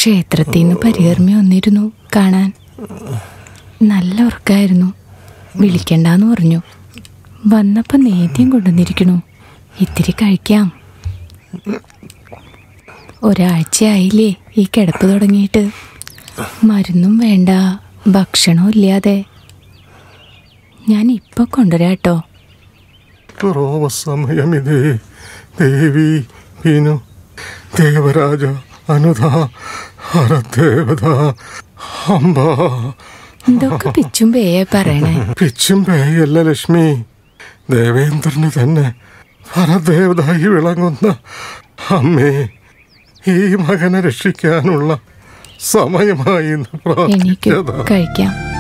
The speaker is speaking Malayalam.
ക്ഷേത്രത്തിൽ നിന്ന് പരികർമ്മി വന്നിരുന്നു കാണാൻ നല്ല ഉറക്കായിരുന്നു വിളിക്കണ്ടെന്ന് പറഞ്ഞു വന്നപ്പോ നേദ്യം കൊണ്ടുവന്നിരിക്കണു ഇത്തിരി കഴിക്കാം ഒരാഴ്ചയായില്ലേ ഈ കിടപ്പ് തുടങ്ങിയിട്ട് മരുന്നും വേണ്ട ഭക്ഷണവും ഇല്ലാതെ ഞാൻ ഇപ്പൊ കൊണ്ടുവരാട്ടോ കുറവ് സമയമിതേ ദേവി വിനു ദേവരാജ അനുത ഹരദേവത അംബ ഇതൊക്കെ പിച്ചും പേയെ പറയണേ പിച്ചും പേയല്ല ലക്ഷ്മി ദേവേന്ദ്രന് തന്നെ ഹരദേവതായി വിളങ്ങുന്ന അമ്മേ ഈ മകനെ രക്ഷിക്കാനുള്ള സമയമായി എന്ന് എനിക്ക് പ്രാർത്ഥിച്ചതാ കഴിക്കാം